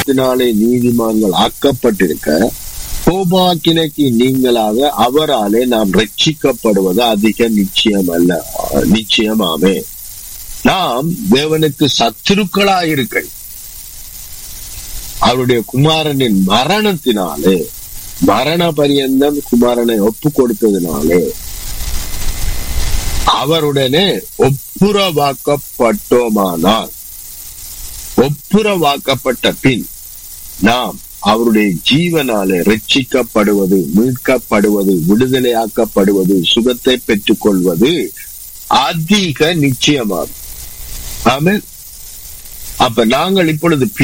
மரணத்தினாலே நீதிமான்கள் ஆக்கப்பட்டிருக்க கோபாக்கினைக்கு நீங்களாக அவராலே நாம் ரட்சிக்கப்படுவது அதிக நிச்சயம் அல்ல நிச்சயமாமே நாம் தேவனுக்கு சத்துருக்களாயிருக்க அவருடைய குமாரனின் மரணத்தினாலே மரண பரியந்தம் குமாரனை ஒப்பு கொடுத்ததினாலே அவருடனே ஒப்புரவாக்கப்பட்டோமானால் ஒப்புரவாக்கப்பட்ட பின் நாம் அவருடைய ஜீவனாலே ரட்சிக்கப்படுவது மீட்கப்படுவது விடுதலையாக்கப்படுவது சுகத்தை பெற்றுக் கொள்வது அதிக நிச்சயமாகும் ஆமென் அப்ப நாங்கள் இப்பொழுது